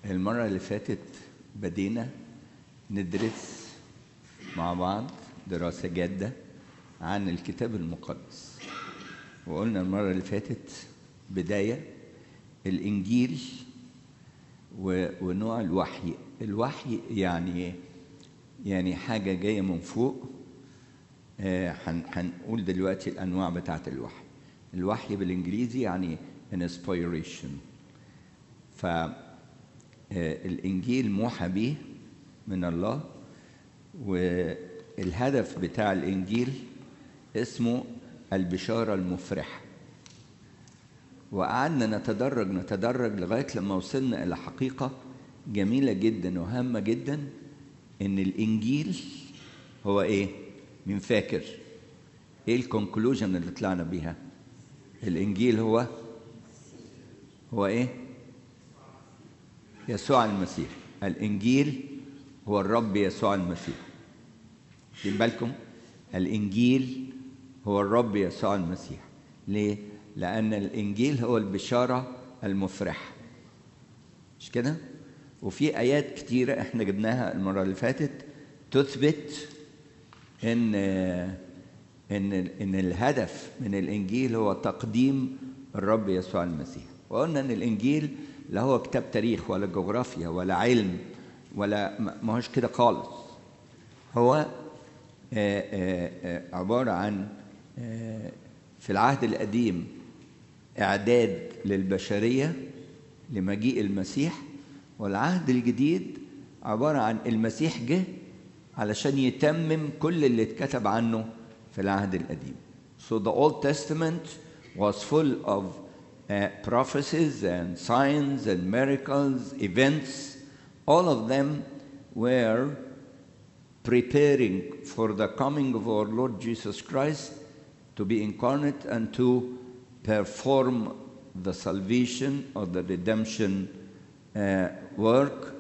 المرة اللي فاتت بدينا ندرس مع بعض دراسة جادة عن الكتاب المقدس وقلنا المرة اللي فاتت بداية الإنجيل و- ونوع الوحي الوحي يعني يعني حاجة جاية من فوق آه، هن- هنقول دلوقتي الأنواع بتاعت الوحي الوحي بالإنجليزي يعني inspiration فالإنجيل موحى به من الله والهدف بتاع الإنجيل اسمه البشارة المفرحة وقعدنا نتدرج نتدرج لغاية لما وصلنا إلى حقيقة جميلة جدا وهامة جدا إن الإنجيل هو إيه؟ مين فاكر؟ إيه الكونكلوجن اللي طلعنا بيها؟ الإنجيل هو هو إيه؟ يسوع المسيح الإنجيل هو الرب يسوع المسيح خدين بالكم الإنجيل هو الرب يسوع المسيح ليه؟ لأن الإنجيل هو البشارة المفرحة مش كده؟ وفي آيات كتيرة إحنا جبناها المرة اللي فاتت تثبت إن إن إن الهدف من الإنجيل هو تقديم الرب يسوع المسيح وقلنا إن الإنجيل لا هو كتاب تاريخ ولا جغرافيا ولا علم ولا ما ما هوش كده خالص هو آه، آه، آه، عبارة عن آه، في العهد القديم إعداد للبشرية لمجيء المسيح والعهد الجديد عبارة عن المسيح جه علشان يتمم كل اللي اتكتب عنه في العهد القديم. So the Old Testament was full of uh, prophecies and signs and miracles, events. All of them were preparing for the coming of our Lord Jesus Christ to be incarnate and to perform the salvation or the redemption uh, work.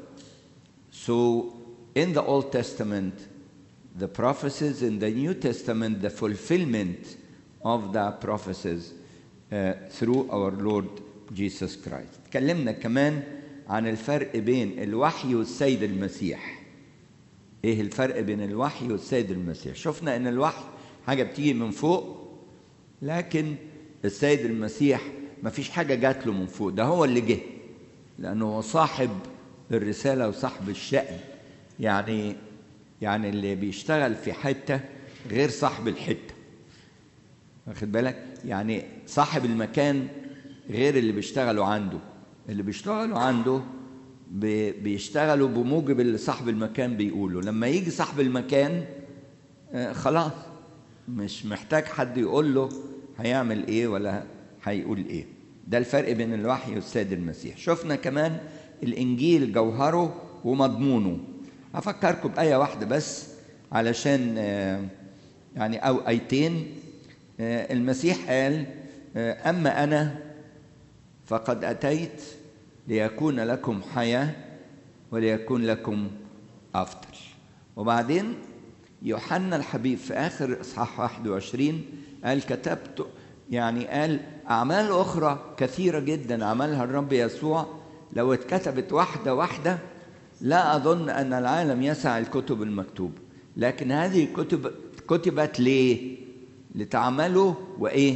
So, in the Old Testament, the prophecies, in the New Testament, the fulfillment of the prophecies uh, through our Lord Jesus Christ. تكلمنا كمان عن الفرق بين الوحي والسيد المسيح. ايه الفرق بين الوحي والسيد المسيح شفنا ان الوحي حاجه بتيجي من فوق لكن السيد المسيح ما فيش حاجه جات له من فوق ده هو اللي جه لانه هو صاحب الرساله وصاحب الشأن يعني يعني اللي بيشتغل في حته غير صاحب الحته واخد بالك يعني صاحب المكان غير اللي بيشتغلوا عنده اللي بيشتغلوا عنده بي- بيشتغلوا بموجب اللي صاحب المكان بيقوله لما يجي صاحب المكان آه، خلاص مش محتاج حد يقول له هيعمل ايه ولا هيقول ايه ده الفرق بين الوحي والسيد المسيح شفنا كمان الانجيل جوهره ومضمونه هفكركم بآية واحدة بس علشان آه، يعني أو آيتين آه، المسيح قال آه، أما أنا فقد أتيت ليكون لكم حياة وليكون لكم أفضل وبعدين يوحنا الحبيب في آخر إصحاح 21 قال كتبت يعني قال أعمال أخرى كثيرة جدا عملها الرب يسوع لو اتكتبت واحدة واحدة لا أظن أن العالم يسع الكتب المكتوبة لكن هذه الكتب كتبت ليه؟ لتعملوا وإيه؟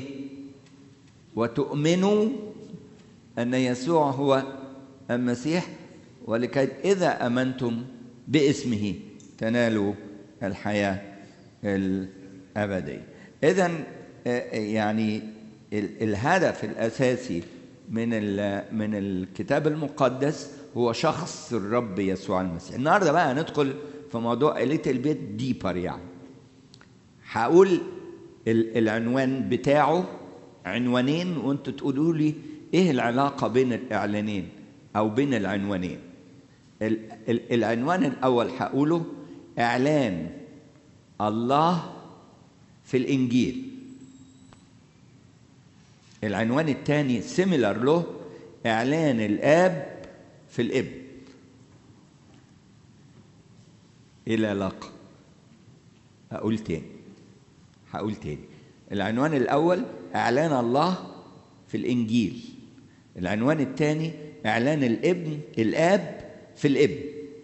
وتؤمنوا أن يسوع هو المسيح ولكي إذا أمنتم باسمه تنالوا الحياة الأبدية إذا يعني ال- الهدف الأساسي من ال- من الكتاب المقدس هو شخص الرب يسوع المسيح النهارده بقى هندخل في موضوع قلة البيت ديبر يعني هقول ال- العنوان بتاعه عنوانين وانتوا تقولوا لي ايه العلاقة بين الاعلانين او بين العنوانين ال- ال- العنوان الاول هقوله اعلان الله في الانجيل العنوان الثاني سيميلر له اعلان الاب في الابن ايه العلاقه هقول تاني هقول تاني العنوان الأول إعلان الله في الإنجيل العنوان الثاني إعلان الابن الآب في الابن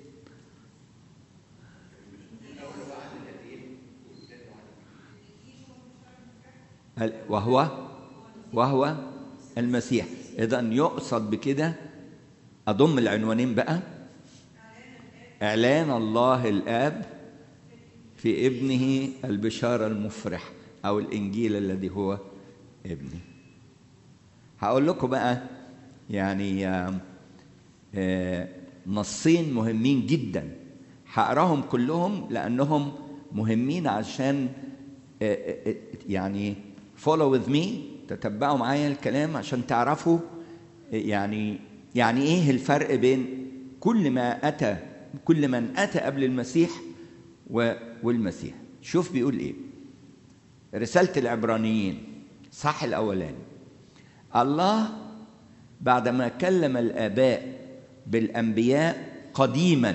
وهو وهو المسيح إذا يقصد بكده أضم العنوانين بقى إعلان الله الآب في ابنه البشارة المفرح أو الإنجيل الذي هو ابني هقول لكم بقى يعني آه، آه، نصين مهمين جدا هقراهم كلهم لأنهم مهمين عشان آه، آه، آه، يعني follow with me تتبعوا معايا الكلام عشان تعرفوا آه، يعني يعني ايه الفرق بين كل ما اتى كل من اتى قبل المسيح و- والمسيح شوف بيقول ايه رسالة العبرانيين صح الأولاني الله بعدما كلم الآباء بالأنبياء قديما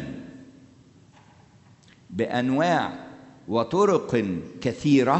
بأنواع وطرق كثيرة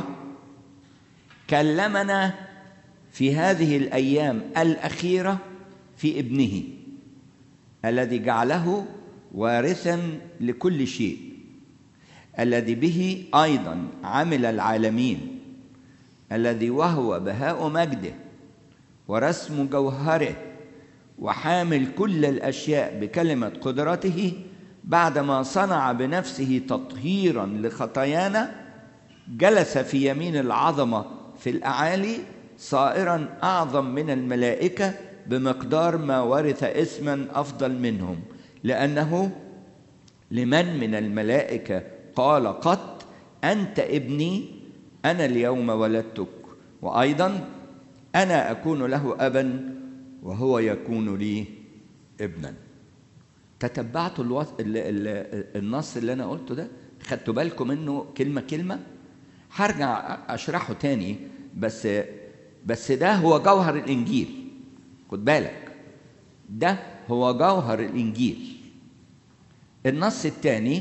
كلمنا في هذه الأيام الأخيرة في ابنه الذي جعله وارثا لكل شيء الذي به ايضا عمل العالمين الذي وهو بهاء مجده ورسم جوهره وحامل كل الاشياء بكلمه قدرته بعدما صنع بنفسه تطهيرا لخطايانا جلس في يمين العظمه في الاعالي صائرا اعظم من الملائكه بمقدار ما ورث اسما افضل منهم لانه لمن من الملائكه قال قط انت ابني انا اليوم ولدتك وايضا انا اكون له ابا وهو يكون لي ابنا تتبعتوا الوص... ال... ال... النص اللي انا قلته ده خدتوا بالكم منه كلمه كلمه هرجع اشرحه تاني بس بس ده هو جوهر الانجيل خد بالك ده هو جوهر الانجيل النص الثاني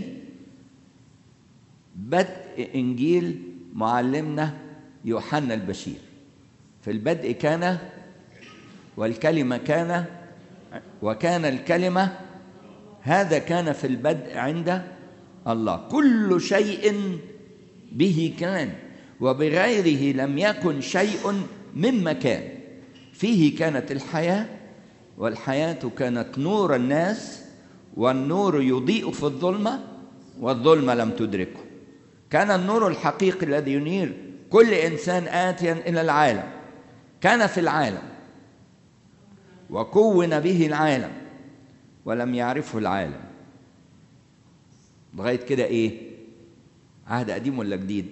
بدء انجيل معلمنا يوحنا البشير في البدء كان والكلمه كان وكان الكلمه هذا كان في البدء عند الله كل شيء به كان وبغيره لم يكن شيء مما كان فيه كانت الحياه والحياه كانت نور الناس والنور يضيء في الظلمه والظلمه لم تدركه كان النور الحقيقي الذي ينير كل انسان اتيا الى العالم كان في العالم وكون به العالم ولم يعرفه العالم لغايه كده ايه عهد قديم ولا جديد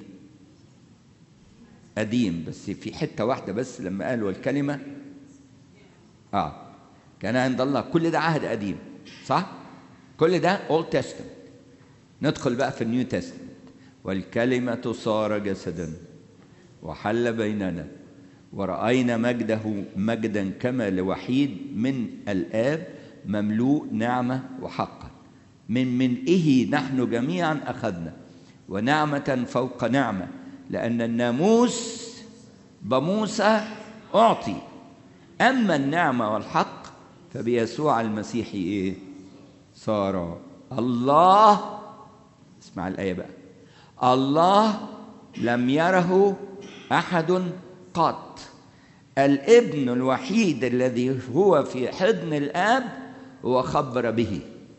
قديم بس في حته واحده بس لما قال والكلمه اه كان عند الله كل ده عهد قديم صح كل ده اولد تestament ندخل بقى في النيو تestament والكلمه صار جسدا وحل بيننا ورأينا مجده مجدا كما لوحيد من الآب مملوء نعمة وحقا من منئه نحن جميعا أخذنا ونعمة فوق نعمة لأن الناموس بموسى أعطي أما النعمة والحق فبيسوع المسيح إيه صار الله اسمع الآية بقى الله لم يره أحد قط الابن الوحيد الذي هو في حضن الآب هو خبر به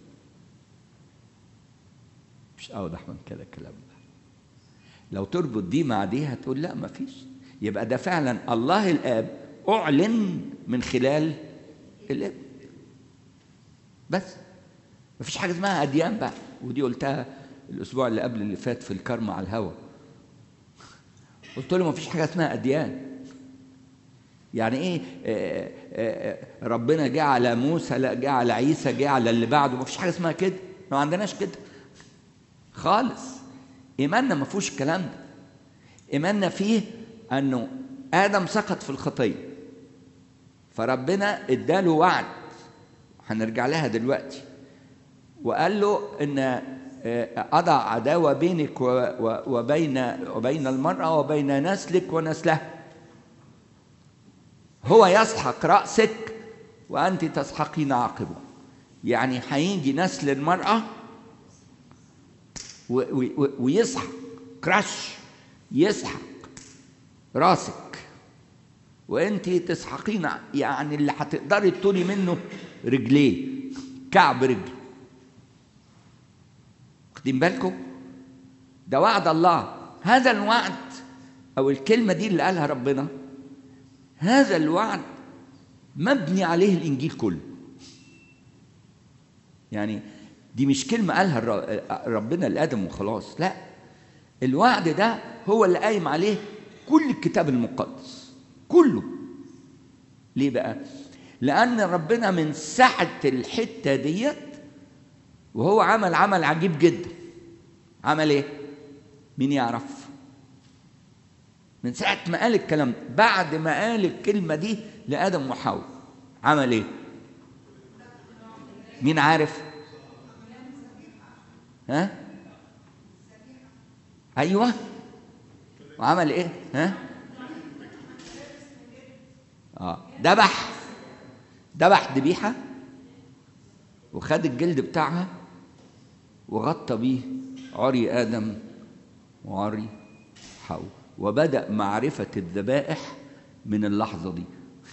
مش أوضح من كده الكلام ده لو تربط دي مع دي هتقول لا ما فيش يبقى ده فعلا الله الآب أعلن من خلال الابن بس ما فيش حاجة اسمها أديان بقى ودي قلتها الأسبوع اللي قبل اللي فات في الكرم على الهوا قلت له ما فيش حاجة اسمها أديان يعني ايه آه، آه، ربنا جه على موسى لا جه على عيسى جه على اللي بعده ما فيش حاجه اسمها كده ما عندناش كده خالص ايماننا ما فيهوش الكلام ده ايماننا فيه انه ادم سقط في الخطيه فربنا اداله وعد هنرجع لها دلوقتي وقال له ان آه، اضع عداوه بينك و- و- وبين وبين المراه وبين نسلك ونسلها هو يسحق رأسك وأنت تسحقين عقبه يعني هيجي نسل المرأة و- و- ويسحق كراش يسحق راسك وانت تسحقين يعني اللي هتقدري تطولي منه رجليه كعب رجله واخدين بالكم ده وعد الله هذا الوعد او الكلمه دي اللي قالها ربنا هذا الوعد مبني عليه الانجيل كله يعني دي مش كلمه قالها الر- ربنا لادم وخلاص لا الوعد ده هو اللي قايم عليه كل الكتاب المقدس كله ليه بقى لان ربنا من ساعه الحته ديت وهو عمل عمل عجيب جدا عمل ايه مين يعرف من ساعه ما قال الكلام ده بعد ما قال الكلمه دي لادم وحواء عمل ايه مين عارف ها ايوه وعمل ايه ها اه ذبح ذبح ذبيحه وخد الجلد بتاعها وغطى بيه عري ادم وعري حواء وبدا معرفه الذبائح من اللحظه دي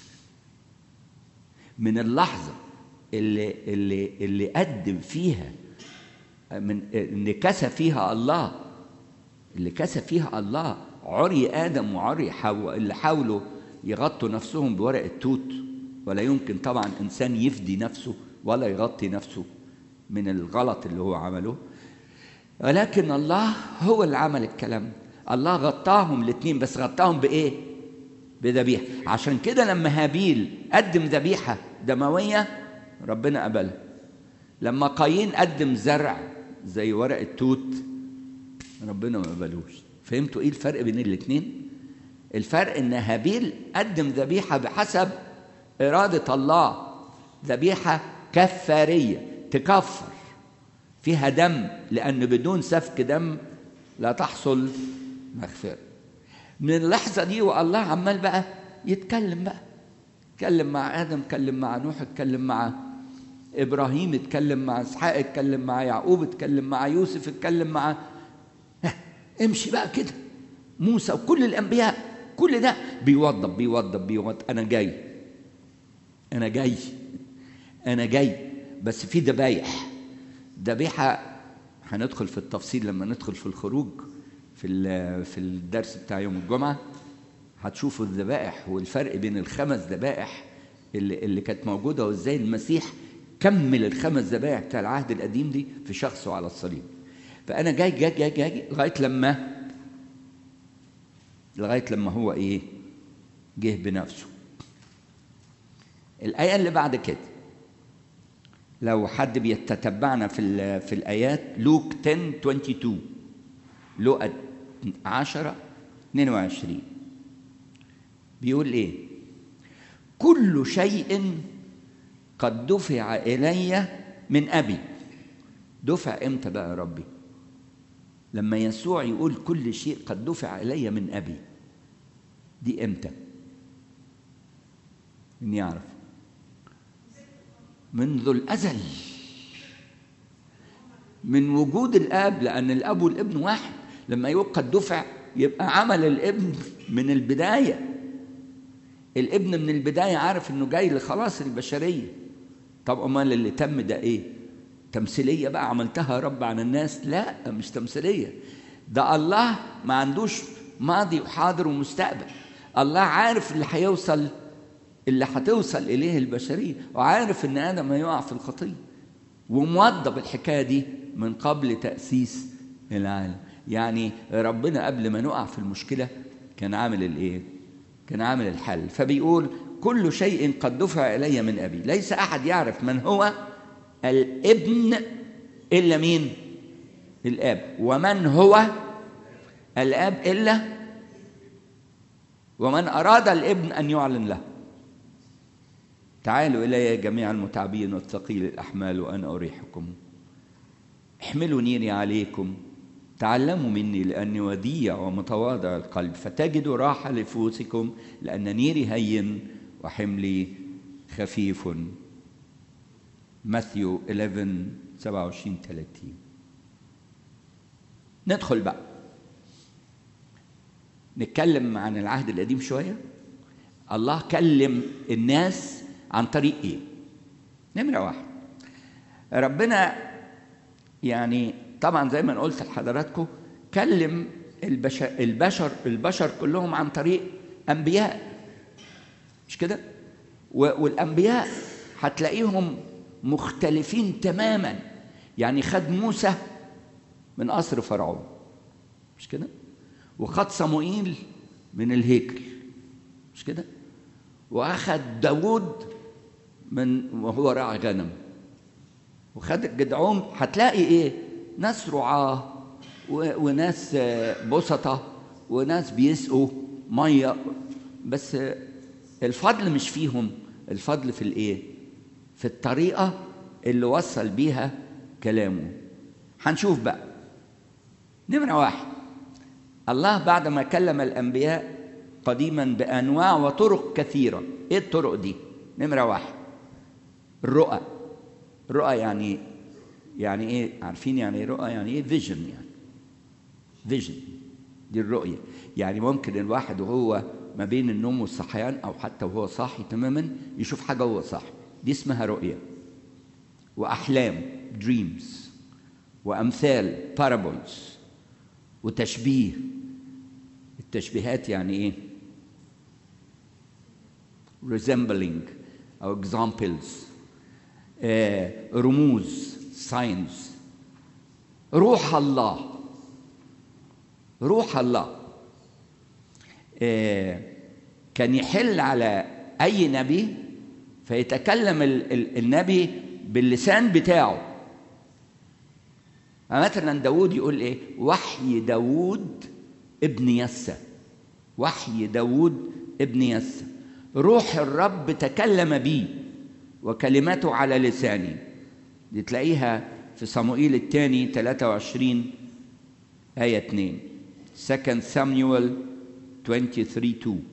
من اللحظه اللي اللي اللي قدم فيها من ان كسى فيها الله اللي كسى فيها الله عري ادم وعري حواء اللي حاولوا يغطوا نفسهم بورق التوت ولا يمكن طبعا انسان يفدي نفسه ولا يغطي نفسه من الغلط اللي هو عمله ولكن الله هو اللي عمل الكلام ده. الله غطاهم الاثنين بس غطاهم بايه بذبيحه عشان كده لما هابيل قدم ذبيحه دمويه ربنا قبلها لما قايين قدم زرع زي ورق التوت ربنا ما قبلوش فهمتوا ايه الفرق بين الاثنين الفرق ان هابيل قدم ذبيحه بحسب اراده الله ذبيحه كفاريه تكفر فيها دم لان بدون سفك دم لا تحصل مغفره من اللحظه دي والله عمال بقى يتكلم بقى اتكلم مع ادم اتكلم مع نوح اتكلم مع ابراهيم اتكلم مع اسحاق اتكلم مع يعقوب اتكلم مع يوسف اتكلم مع ها، امشي بقى كده موسى وكل الانبياء كل ده بيوضب بيوضب بيوضب انا جاي انا جاي انا جاي بس في ذبايح ذبيحه هندخل في التفصيل لما ندخل في الخروج في ال- في الدرس بتاع يوم الجمعه هتشوفوا الذبائح والفرق بين الخمس ذبائح اللي, اللي كانت موجوده وازاي المسيح كمل الخمس ذبائح بتاع العهد القديم دي في شخصه على الصليب فانا جاي جاي جاي جاي لغايه لما لغايه لما هو ايه جه بنفسه الايه اللي بعد كده لو حد بيتتبعنا في ال- في الايات لوك 10 22 لوقا 10 22 بيقول ايه كل شيء قد دفع الي من ابي دفع امتى بقى يا ربي لما يسوع يقول كل شيء قد دفع الي من ابي دي امتى من يعرف منذ الازل من وجود الاب لان الاب والابن واحد لما يقول قد دفع يبقى عمل الابن من البدايه الابن من البدايه عارف انه جاي لخلاص البشريه طب امال اللي تم ده ايه تمثيليه بقى عملتها يا رب عن الناس لا مش تمثيليه ده الله ما عندوش ماضي وحاضر ومستقبل الله عارف اللي هيوصل اللي هتوصل اليه البشريه وعارف ان ادم هيقع في الخطيه وموضب الحكايه دي من قبل تاسيس العالم يعني ربنا قبل ما نقع في المشكله كان عامل الايه كان عامل الحل فبيقول كل شيء قد دفع الي من ابي ليس احد يعرف من هو الابن الا مين الاب ومن هو الاب الا ومن اراد الابن ان يعلن له تعالوا الي جميع المتعبين والثقيل الاحمال وانا اريحكم احملوا نيري عليكم تعلموا مني لاني وديع ومتواضع القلب فتجدوا راحه لنفوسكم لان نيري هين وحملي خفيف ماثيو 11 27 30 ندخل بقى نتكلم عن العهد القديم شوية الله كلم الناس عن طريق ايه نمرة واحد ربنا يعني طبعا زي ما أنا قلت لحضراتكم كلم البشر البشر البشر كلهم عن طريق انبياء مش كده و- والانبياء هتلاقيهم مختلفين تماما يعني خد موسى من قصر فرعون مش كده وخد صموئيل من الهيكل مش كده واخد داوود من وهو راعي غنم وخد جدعون هتلاقي ايه ناس رعاه و- وناس آه، بسطة وناس بيسقوا ميه بس آه، الفضل مش فيهم الفضل في الايه في الطريقه اللي وصل بيها كلامه هنشوف بقى نمره واحد الله بعد ما كلم الانبياء قديما بانواع وطرق كثيره ايه الطرق دي نمره واحد الرؤى الرؤى يعني يعني ايه عارفين يعني ايه رؤى يعني ايه فيجن يعني فيجن دي الرؤيه يعني ممكن الواحد وهو ما بين النوم والصحيان او حتى وهو صاحي تماما يشوف حاجه وهو صاحي دي اسمها رؤيه واحلام دريمز وامثال بارابلز وتشبيه التشبيهات يعني ايه resembling او examples آه، رموز signs روح الله روح الله آه، كان يحل على اي نبي فيتكلم ال- ال- النبي باللسان بتاعه مثلا داود يقول ايه وحي داود ابن يسى وحي داود ابن يسى روح الرب تكلم بي وكلمته على لساني دي تلاقيها في صموئيل الثاني 23 آية 2 2 سامويل 23 2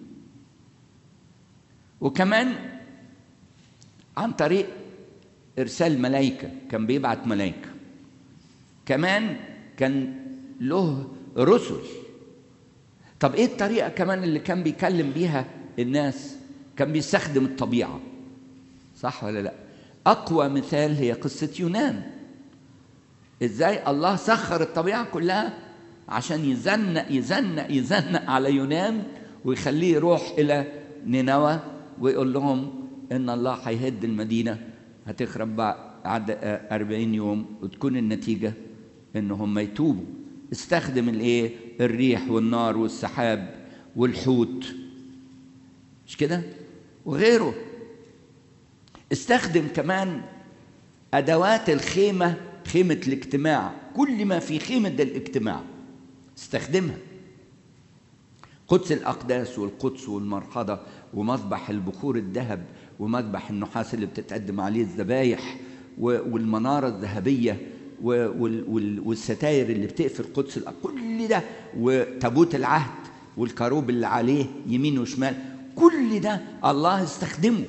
وكمان عن طريق إرسال ملائكة كان بيبعت ملائكة كمان كان له رسل طب ايه الطريقة كمان اللي كان بيكلم بيها الناس كان بيستخدم الطبيعة صح ولا لا أقوى مثال هي قصة يونان ازاي الله سخر الطبيعة كلها عشان يزنق يزنق يزنق على يونان ويخليه يروح إلى نينوى ويقول لهم إن الله هيهد المدينة هتخرب بعد أربعين يوم وتكون النتيجة إن هم يتوبوا استخدم الإيه الريح والنار والسحاب والحوت مش كده وغيره استخدم كمان أدوات الخيمة خيمة الاجتماع كل ما في خيمة الاجتماع استخدمها قدس الأقداس والقدس والمرحضة ومذبح البخور الذهب ومذبح النحاس اللي بتتقدم عليه الذبايح والمنارة الذهبية والستاير اللي بتقفل قدس الأ- كل ده وتابوت العهد والكروب اللي عليه يمين وشمال كل ده الله استخدمه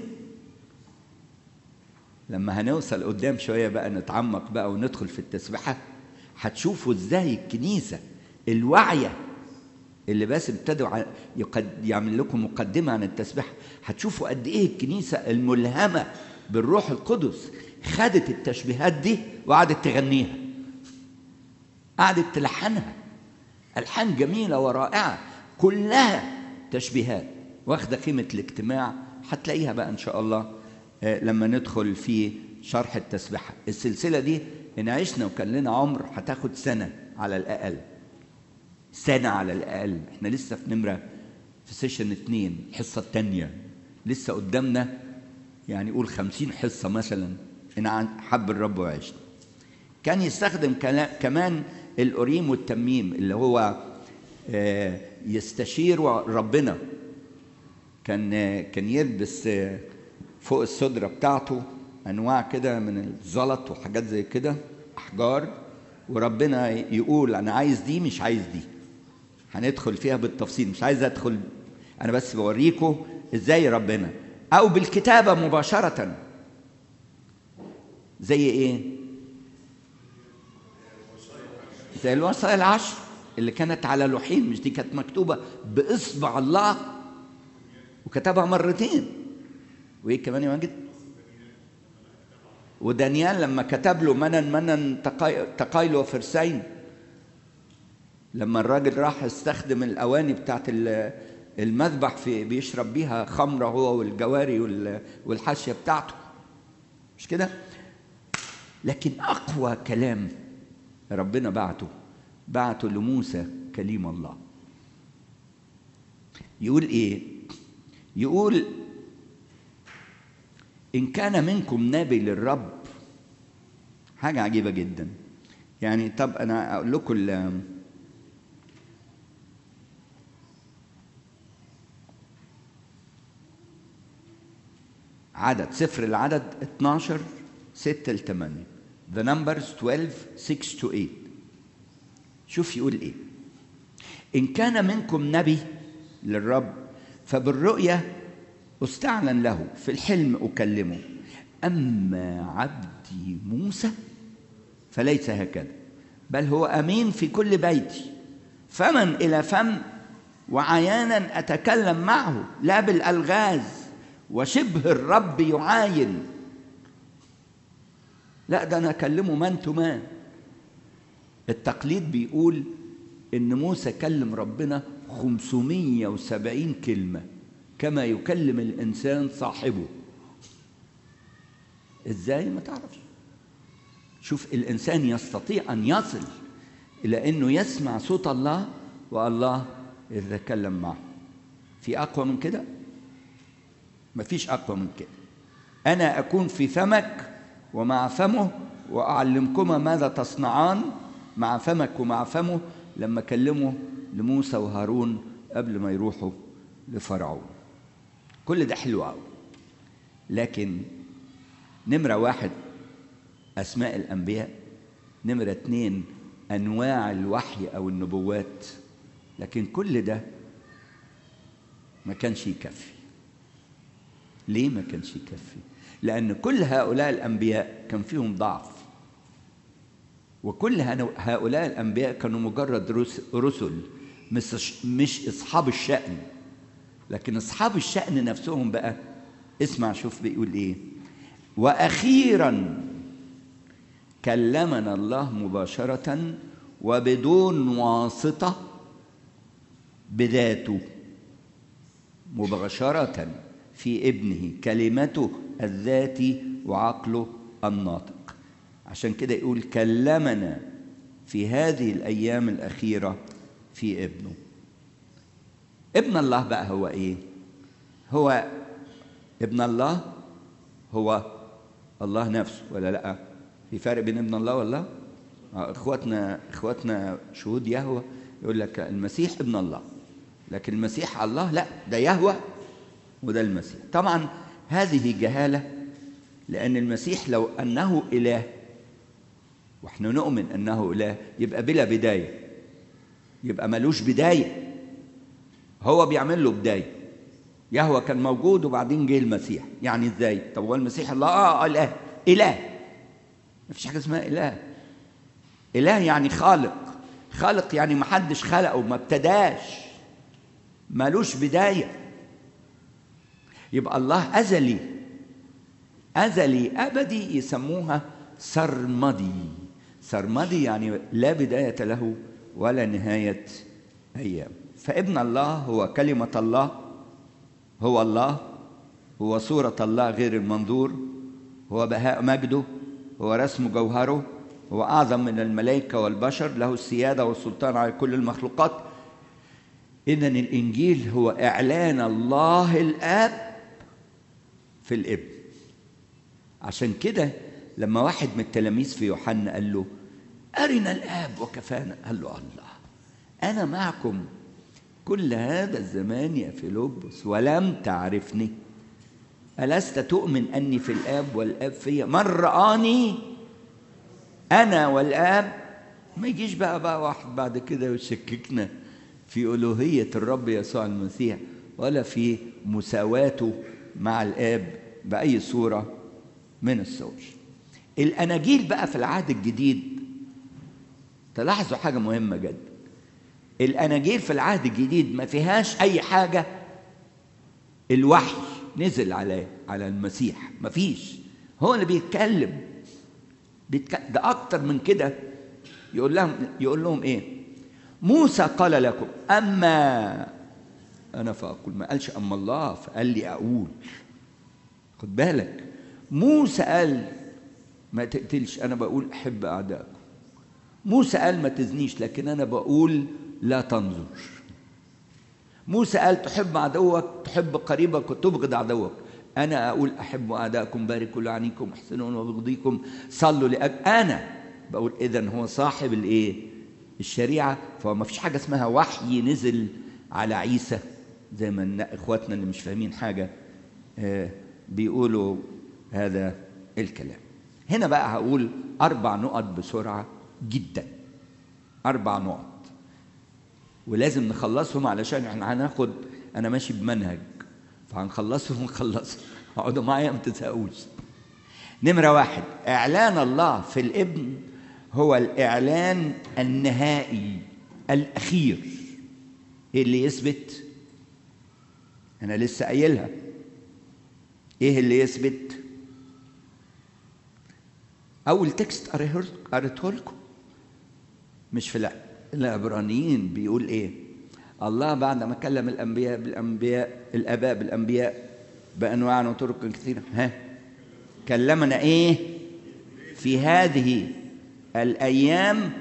لما هنوصل قدام شويه بقى نتعمق بقى وندخل في التسبيحه هتشوفوا ازاي الكنيسه الواعيه اللي بس ابتدوا ع- يقد يعمل لكم مقدمه عن التسبيحه هتشوفوا قد ايه الكنيسه الملهمه بالروح القدس خدت التشبيهات دي وقعدت تغنيها قعدت تلحنها الحان جميله ورائعه كلها تشبيهات واخده قيمه الاجتماع هتلاقيها بقى ان شاء الله آه، لما ندخل في شرح التسبيحه السلسله دي ان عشنا وكان لنا عمر هتاخد سنه على الاقل سنه على الاقل احنا لسه في نمره في سيشن اتنين الحصه الثانيه لسه قدامنا يعني قول خمسين حصه مثلا ان عن- حب الرب وعشنا كان يستخدم كلا- كمان الأوريم والتميم اللي هو آه، يستشير ربنا كان آه، كان يلبس آه، فوق الصدرة بتاعته أنواع كده من الزلط وحاجات زي كده أحجار وربنا يقول أنا عايز دي مش عايز دي هندخل فيها بالتفصيل مش عايز أدخل أنا بس بوريكم إزاي ربنا أو بالكتابة مباشرة زي إيه؟ زي الوصايا العشر اللي كانت على لوحين مش دي كانت مكتوبة بإصبع الله وكتبها مرتين وإيه كمان يا ماجد؟ ودانيال لما كتب له منن منن تقايل وفرسين لما الراجل راح استخدم الأواني بتاعت المذبح في بيشرب بيها خمرة هو والجواري والحاشية بتاعته مش كده؟ لكن أقوى كلام ربنا بعته بعته لموسى كليم الله يقول إيه؟ يقول إن كان منكم نبي للرب حاجة عجيبة جدا يعني طب أنا أقول لكم عدد سفر العدد 12 6 ل 8 The numbers 12 6 to 8 شوف يقول ايه إن كان منكم نبي للرب فبالرؤية استعلن له في الحلم أكلمه أما عبدي موسى فليس هكذا بل هو أمين في كل بيتي فمن إلى فم وعيانا أتكلم معه لا بالألغاز وشبه الرب يعاين لا ده أنا أكلمه مان تو مان التقليد بيقول إن موسى كلم ربنا 570 كلمة كما يكلم الإنسان صاحبه إزاي ما تعرفش شوف الإنسان يستطيع أن يصل إلى أنه يسمع صوت الله والله يتكلم معه في أقوى من كده مفيش أقوى من كده أنا أكون في فمك ومع فمه وأعلمكما ماذا تصنعان مع فمك ومع فمه لما كلمه لموسى وهارون قبل ما يروحوا لفرعون كل ده حلو قوي لكن نمرة واحد أسماء الأنبياء نمرة اتنين أنواع الوحي أو النبوات لكن كل ده ما كانش يكفي ليه ما كانش يكفي لأن كل هؤلاء الأنبياء كان فيهم ضعف وكل هؤلاء الأنبياء كانوا مجرد رسل مش مش أصحاب الشأن لكن أصحاب الشأن نفسهم بقى اسمع شوف بيقول إيه وأخيرا كلمنا الله مباشرة وبدون واسطة بذاته مباشرة في ابنه كلمته الذاتي وعقله الناطق عشان كده يقول كلمنا في هذه الأيام الأخيرة في ابنه ابن الله بقى هو ايه هو ابن الله هو الله نفسه ولا لا في فرق بين ابن الله والله اخواتنا اخواتنا شهود يهوه يقول لك المسيح ابن الله لكن المسيح الله لا ده يهوه وده المسيح طبعا هذه جهاله لان المسيح لو انه اله واحنا نؤمن انه اله يبقى بلا بدايه يبقى ملوش بدايه هو بيعمل له بدايه يهوه كان موجود وبعدين جه المسيح يعني ازاي طب هو المسيح الله اه اله اله مفيش حاجه اسمها اله اله يعني خالق خالق يعني ما حدش خلقه ما ابتداش ملوش بدايه يبقى الله ازلي ازلي ابدي يسموها سرمدي سرمدي يعني لا بدايه له ولا نهايه ايام فابن الله هو كلمه الله هو الله هو صوره الله غير المنظور هو بهاء مجده هو رسم جوهره هو اعظم من الملائكه والبشر له السياده والسلطان على كل المخلوقات اذا الانجيل هو اعلان الله الاب في الابن عشان كده لما واحد من التلاميذ في يوحنا قال له أرنا الآب وكفانا قال له الله أنا معكم كل هذا الزمان يا فيلبس ولم تعرفني ألست تؤمن أني في الآب والآب في من رآني أنا والآب ما يجيش بقى بقى واحد بعد كده ويشككنا في ألوهية الرب يسوع المسيح ولا في مساواته مع الآب بأي صورة من الصور الأناجيل بقى في العهد الجديد تلاحظوا حاجة مهمة جدا الأناجيل في العهد الجديد ما فيهاش أي حاجة الوحي نزل على على المسيح ما فيش هو اللي بيتكلم بيتكلم ده أكتر من كده يقول لهم يقول لهم إيه موسى قال لكم أما أنا فأقول ما قالش أما الله فقال لي أقول خد بالك موسى قال ما تقتلش أنا بقول أحب أعدائكم موسى قال ما تزنيش لكن أنا بقول لا تنظر موسى قال تحب عدوك تحب قريبك وتبغض عدوك أنا أقول أحب أعدائكم باركوا لعنيكم احسنوا وبغضيكم صلوا لأجل أنا بقول إذا هو صاحب الإيه؟ الشريعة فهو ما فيش حاجة اسمها وحي نزل على عيسى زي ما إخواتنا اللي مش فاهمين حاجة آه بيقولوا هذا الكلام هنا بقى هقول أربع نقط بسرعة جدا أربع نقط ولازم نخلصهم علشان احنا هناخد أنا ماشي بمنهج فهنخلصهم ونخلصهم اقعدوا معايا ما تزهقوش نمرة واحد إعلان الله في الابن هو الإعلان النهائي الأخير إيه اللي يثبت؟ أنا لسه قايلها إيه اللي يثبت؟ أول تكست قريته لكم مش في العبرانيين بيقول إيه؟ الله بعد ما كلم الأنبياء بالأنبياء الآباء بالأنبياء بأنواع وطرق كثيرة ها كلمنا إيه؟ في هذه الأيام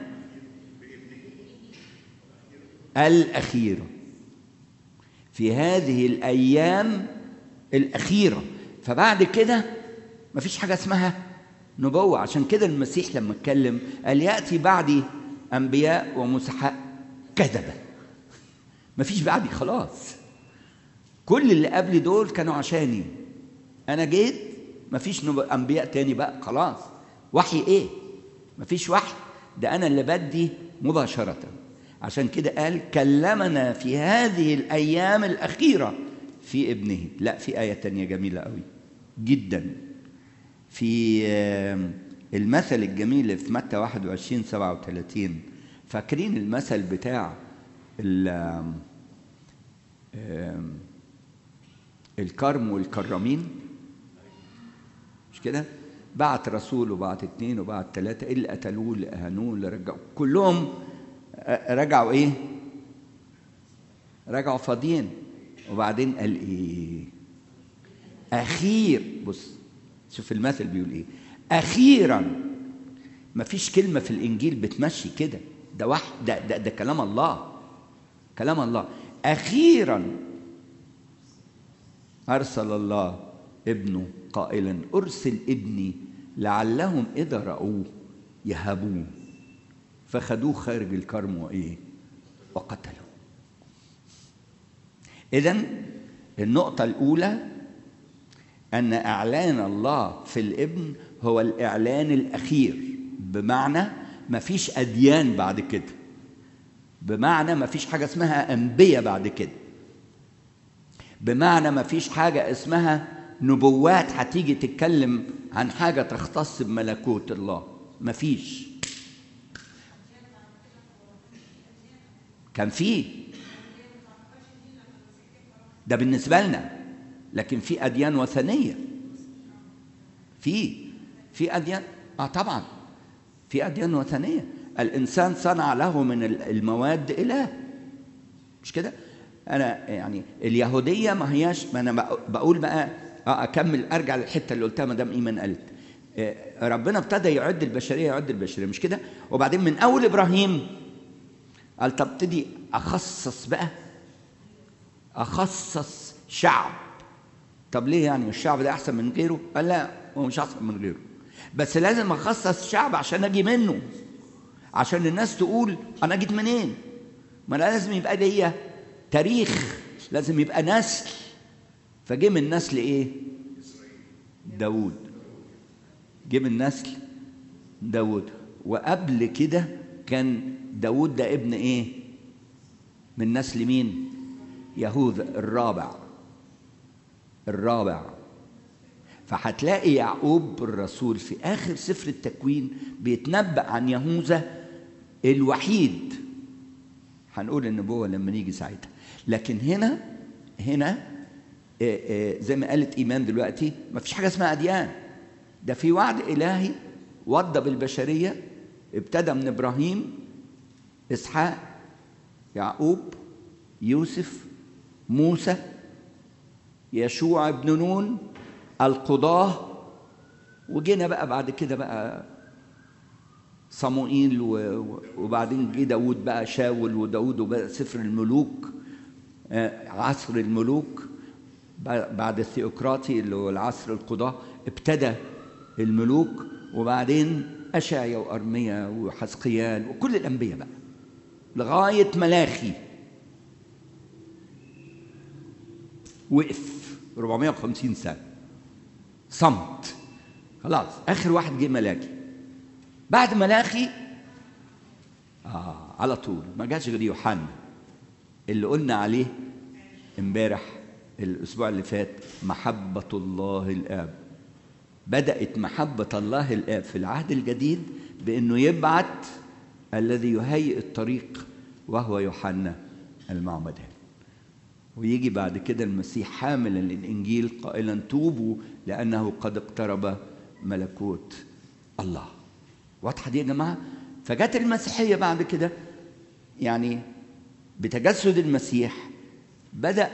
الأخيرة في هذه الأيام الأخيرة فبعد كده مفيش حاجة اسمها نبوة عشان كده المسيح لما اتكلم قال يأتي بعدي أنبياء ومسحاء كذبة مفيش بعدي خلاص كل اللي قبل دول كانوا عشاني أنا جيت مفيش أنبياء تاني بقى خلاص وحي إيه مفيش وحي ده أنا اللي بدي مباشرة عشان كده قال كلمنا في هذه الأيام الأخيرة في ابنه لا في آية تانية جميلة قوي جدا في المثل الجميل في متى 21 37 فاكرين المثل بتاع الكرم والكرامين مش كده بعت رسول وبعت اتنين وبعت تلاتة اللي قتلوه اللي أهانوه اللي رجعوا كلهم رجعوا إيه؟ رجعوا فاضيين وبعدين قال إيه؟ أخير بص شوف المثل بيقول إيه؟ أخيرا ما فيش كلمة في الإنجيل بتمشي كده ده واحد ده, ده, ده كلام الله كلام الله أخيرا أرسل الله ابنه قائلا أرسل ابني لعلهم إذا رأوه يهابوه فخدوه خارج الكرم وإيه وقتلوه إذا النقطة الأولى أن إعلان الله في الابن هو الإعلان الأخير بمعنى ما فيش أديان بعد كده بمعنى ما فيش حاجة اسمها أنبياء بعد كده بمعنى ما فيش حاجة اسمها نبوات هتيجي تتكلم عن حاجة تختص بملكوت الله ما فيش كان فيه ده بالنسبة لنا لكن في أديان وثنية في في أديان آه طبعا في أديان وثنية الإنسان صنع له من المواد إله مش كده أنا يعني اليهودية ما هياش ما أنا بقول بقى آه أكمل أرجع للحتة اللي قلتها مدام إيمان قالت آه ربنا ابتدى يعد البشرية يعد البشرية مش كده وبعدين من أول إبراهيم قال طب ابتدي أخصص بقى أخصص شعب طب ليه يعني الشعب ده أحسن من غيره؟ قال لا هو مش أحسن من غيره بس لازم أخصص شعب عشان أجي منه عشان الناس تقول أنا جيت منين؟ ما أنا لازم يبقى ليا تاريخ لازم يبقى نسل فجه من نسل إيه؟ داوود جه من نسل داوود وقبل كده كان داوود ده ابن إيه؟ من نسل مين؟ يهوذا الرابع الرابع فهتلاقي يعقوب الرسول في آخر سفر التكوين بيتنبأ عن يهوذا الوحيد هنقول النبوة لما نيجي ساعتها لكن هنا هنا زي ما قالت إيمان دلوقتي ما فيش حاجة اسمها أديان ده في وعد إلهي وضى بالبشرية ابتدى من إبراهيم إسحاق يعقوب يوسف موسى يشوع ابن نون القضاة وجينا بقى بعد كده بقى صموئيل وبعدين جه داود بقى شاول وداود وبقى سفر الملوك عصر الملوك بعد الثيوقراطي اللي هو العصر القضاة ابتدى الملوك وبعدين أشعيا وأرميا وحزقيال وكل الأنبياء بقى لغاية ملاخي وقف 450 سنة صمت خلاص آخر واحد جه ملاكي بعد ملاخي آه على طول ما جاش غير يوحنا اللي قلنا عليه امبارح الأسبوع اللي فات محبة الله الآب بدأت محبة الله الآب في العهد الجديد بأنه يبعت الذي يهيئ الطريق وهو يوحنا المعمدان ويجي بعد كده المسيح حاملا للإنجيل قائلا توبوا لأنه قد اقترب ملكوت الله واضحة دي يا جماعة فجت المسيحية بعد كده يعني بتجسد المسيح بدأ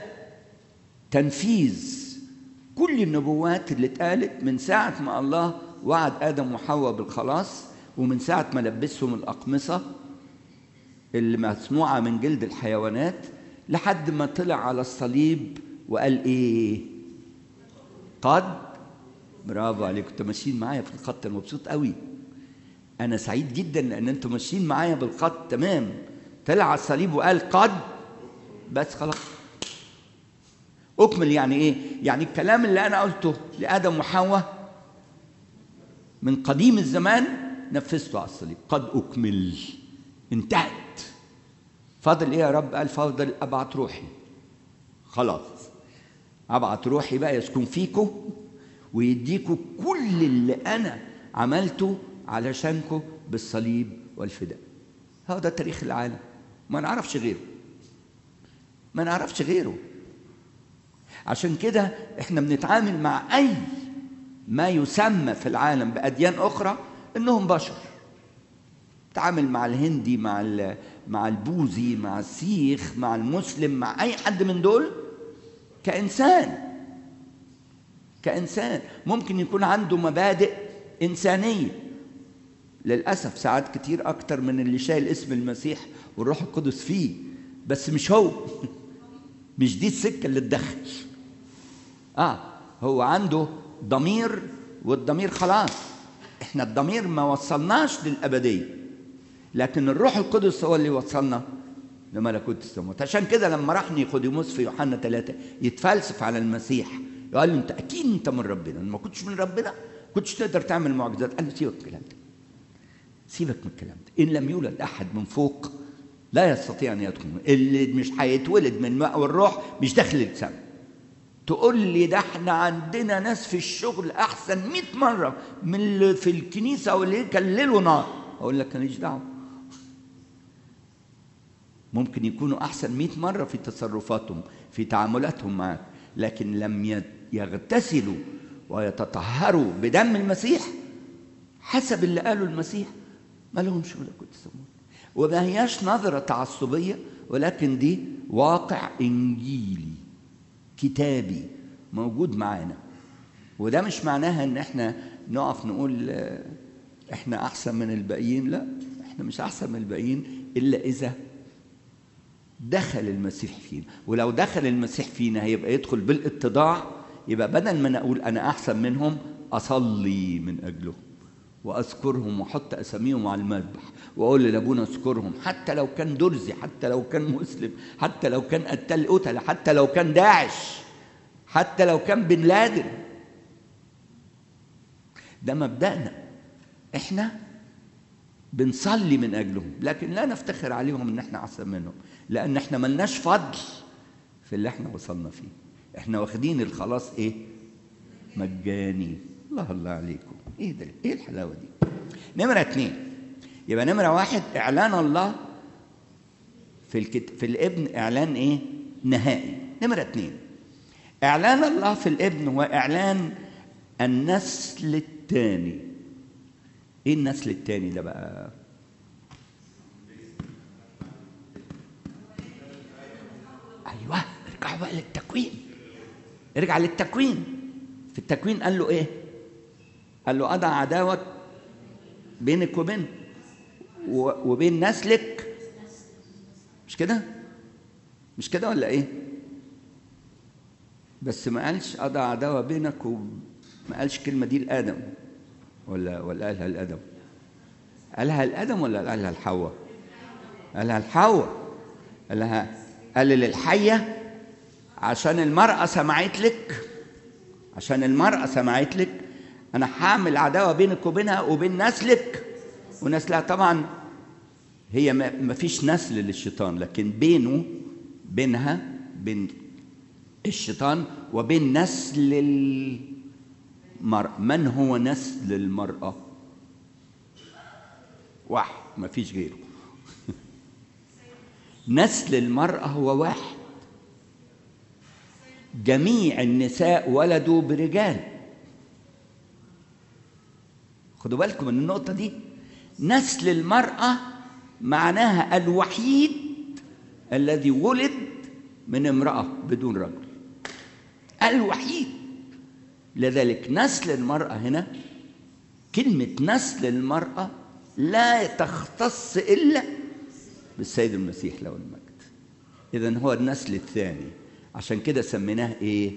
تنفيذ كل النبوات اللي اتقالت من ساعة ما الله وعد آدم وحواء بالخلاص ومن ساعة ما لبسهم الأقمصة اللي مسموعة من جلد الحيوانات لحد ما طلع على الصليب وقال إيه؟ قد برافو عليكم انتوا ماشيين معايا في الخط انا مبسوط قوي انا سعيد جدا لان انتوا ماشيين معايا بالخط تمام طلع على الصليب وقال قد بس خلاص اكمل يعني ايه يعني الكلام اللي انا قلته لادم وحواء من قديم الزمان نفذته على الصليب قد اكمل انتهت فاضل ايه يا رب قال فاضل ابعت روحي خلاص ابعت روحي بقى يسكن فيكم ويديكوا كل اللي انا عملته علشانكم بالصليب والفداء هذا تاريخ العالم ما نعرفش غيره ما نعرفش غيره عشان كده احنا بنتعامل مع اي ما يسمى في العالم باديان اخرى انهم بشر تعامل مع الهندي مع مع البوذي مع السيخ مع المسلم مع اي حد من دول كانسان كانسان ممكن يكون عنده مبادئ انسانيه للاسف ساعات كتير اكتر من اللي شايل اسم المسيح والروح القدس فيه بس مش هو مش دي السكه اللي تدخل اه هو عنده ضمير والضمير خلاص احنا الضمير ما وصلناش للابديه لكن الروح القدس هو اللي وصلنا لملكوت السماوات عشان كده لما راح نيقوديموس في يوحنا ثلاثة يتفلسف على المسيح قال له انت اكيد انت من ربنا ما كنتش من ربنا كنتش تقدر تعمل معجزات قال له سيبك من الكلام ده سيبك من الكلام ده ان لم يولد احد من فوق لا يستطيع ان يدخل اللي مش هيتولد من الماء والروح مش داخل السماء تقول لي ده احنا عندنا ناس في الشغل احسن 100 مره من اللي في الكنيسه واللي كللوا نار اقول لك ماليش دعوه ممكن يكونوا احسن 100 مره في تصرفاتهم في تعاملاتهم معك لكن لم يغتسلوا ويتطهروا بدم المسيح حسب اللي قاله المسيح ما لهمش ملكوت السماوات وما هياش نظره تعصبيه ولكن دي واقع انجيلي كتابي موجود معانا وده مش معناها ان احنا نقف نقول احنا احسن من الباقيين لا احنا مش احسن من الباقيين الا اذا دخل المسيح فينا ولو دخل المسيح فينا هيبقى يدخل بالاتضاع يبقى بدل ما اقول انا احسن منهم اصلي من اجلهم واذكرهم واحط اساميهم على المذبح واقول لابونا اذكرهم حتى لو كان درزي حتى لو كان مسلم حتى لو كان قتال قتله حتى لو كان داعش حتى لو كان بن لادن ده مبدأنا احنا بنصلي من اجلهم لكن لا نفتخر عليهم ان احنا احسن منهم لان احنا ملناش فضل في اللي احنا وصلنا فيه احنا واخدين الخلاص ايه مجاني الله الله عليكم ايه ده ايه الحلاوه دي نمره اتنين يبقى نمره واحد اعلان الله في الكت... في الابن اعلان ايه نهائي نمره اتنين اعلان الله في الابن هو اعلان النسل الثاني ايه النسل الثاني ده بقى ايوه ارجعوا بقى للتكوين ارجع للتكوين في التكوين قال له ايه قال له اضع عداوه بينك وبين وبين نسلك مش كده مش كده ولا ايه بس ما قالش اضع عداوه بينك وما قالش الكلمه دي لادم ولا ولا قالها لادم قالها لادم ولا قالها لحواء قالها لحواء قال لها قال للحيه عشان المراه سمعت لك عشان المراه سمعت لك انا هعمل عداوه بينك وبينها وبين نسلك ونسلها طبعا هي ما فيش نسل للشيطان لكن بينه بينها بين الشيطان وبين نسل المرأة من هو نسل المرأة واحد ما فيش غيره نسل المرأة هو واحد جميع النساء ولدوا برجال خدوا بالكم من النقطة دي نسل المرأة معناها الوحيد الذي ولد من امرأة بدون رجل الوحيد لذلك نسل المرأة هنا كلمة نسل المرأة لا تختص إلا بالسيد المسيح له المجد إذا هو النسل الثاني عشان كده سميناه إيه؟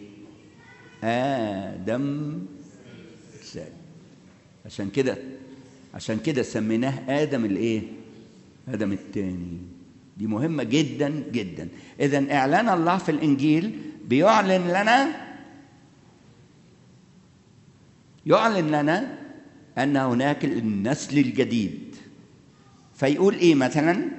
آدم الثاني عشان كده عشان كده سميناه آدم الإيه؟ آدم الثاني دي مهمة جدا جدا إذا إعلان الله في الإنجيل بيعلن لنا يعلن لنا أن هناك النسل الجديد فيقول إيه مثلا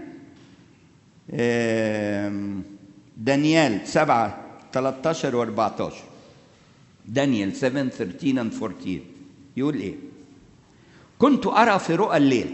دانيال 7 13 و 14 دانيال 7 13 and 14 يقول إيه كنت أرى في رؤى الليل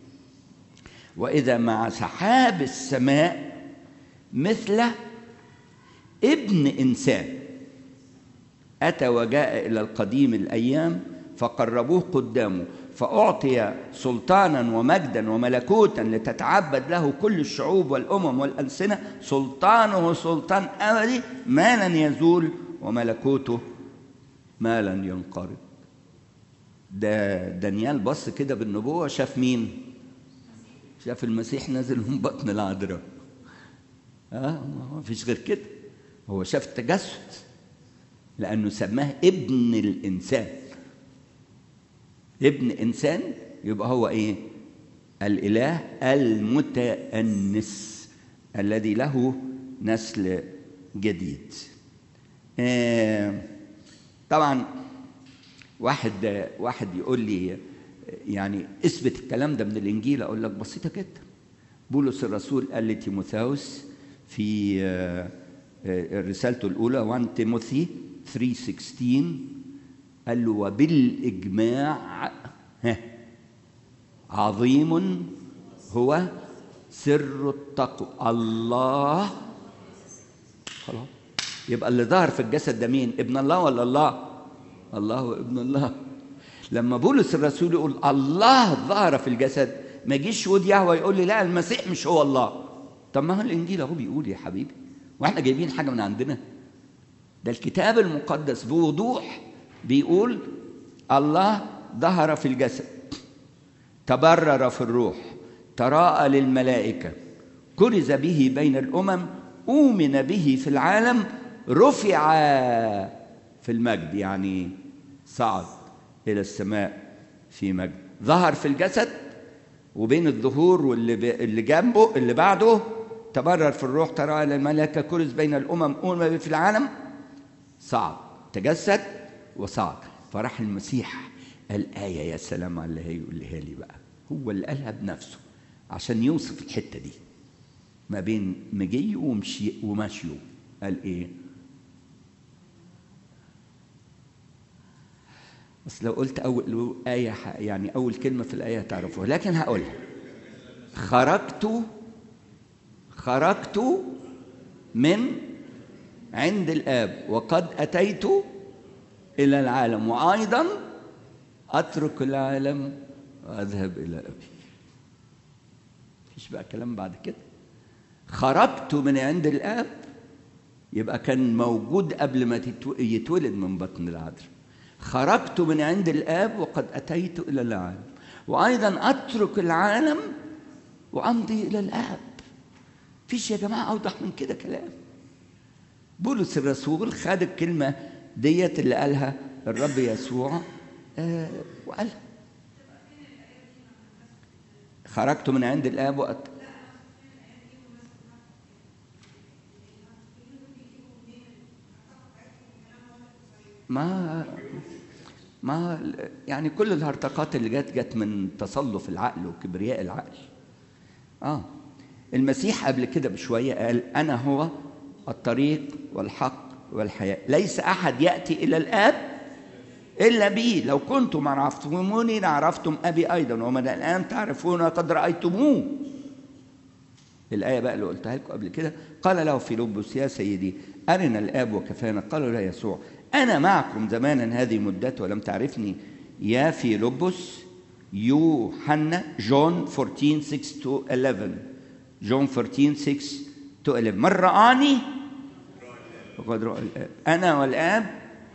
وإذا مع سحاب السماء مثل ابن إنسان أتى وجاء إلى القديم الأيام فقربوه قدامه فأعطي سلطانا ومجدا وملكوتا لتتعبد له كل الشعوب والأمم والألسنة سلطانه سلطان أبدي ما لن يزول وملكوته ما لن ينقرض ده دانيال بص كده بالنبوة شاف مين؟ شاف المسيح نازل من بطن العذراء اه ما فيش غير كده هو شاف التجسد لأنه سماه ابن الإنسان ابن إنسان يبقى هو إيه؟ الإله المتأنس الذي له نسل جديد آه طبعا واحد واحد يقول لي يعني اثبت الكلام ده من الانجيل اقول لك بسيطه جدا بولس الرسول قال لتيموثاوس في رسالته الاولى 1 تيموثي 3:16 قال له وبالاجماع ها عظيم هو سر التقوى الله خلاص يبقى اللي ظهر في الجسد ده مين ابن الله ولا الله الله ابن الله لما بولس الرسول يقول الله ظهر في الجسد ما يجيش يقول يهوى يقول لي لا المسيح مش هو الله طب ما هو الانجيل اهو بيقول يا حبيبي واحنا جايبين حاجه من عندنا ده الكتاب المقدس بوضوح بيقول الله ظهر في الجسد تبرر في الروح تراءى للملائكه كرز به بين الامم أؤمن به في العالم رفع في المجد يعني صعد إلى السماء في مجد ظهر في الجسد وبين الظهور واللي اللي جنبه اللي بعده تبرر في الروح ترى الملائكة كرز بين الأمم أؤمن به في العالم صعد تجسد وصعد فراح المسيح قال آية يا سلام على اللي هيقولها لي بقى هو اللي قالها بنفسه عشان يوصف الحتة دي ما بين مجيه ومشي ومشيه قال ايه بس لو قلت أول آية يعني أول كلمة في الآية تعرفوها لكن هقولها خرجت خرجت من عند الآب وقد أتيت إلى العالم وأيضا أترك العالم وأذهب إلى أبي مفيش بقى كلام بعد كده خرجت من عند الآب يبقى كان موجود قبل ما يتولد من بطن العذراء خرجت من عند الآب وقد أتيت إلى العالم وأيضا أترك العالم وأمضي إلى الآب فيش يا جماعة أوضح من كده كلام بولس الرسول خد الكلمة ديت اللي قالها الرب يسوع آه وقالها خرجت من عند الآب وأت... ما ما يعني كل الهرطقات اللي جت جت من تصلف العقل وكبرياء العقل اه المسيح قبل كده بشويه قال انا هو الطريق والحق والحياه ليس احد ياتي الى الاب الا بي لو كنتم عرفتموني لعرفتم ابي ايضا ومن الان تعرفون قد رايتموه الآية بقى اللي قلتها لكم قبل كده قال له فيلبس يا سيدي أرنا الآب وكفانا قال له يسوع أنا معكم زمانا هذه مدته ولم تعرفني يا فيلبس يوحنا جون 14 6 to 11 جون 14 6 to 11 من رآني فقد رأى الآب أنا والآب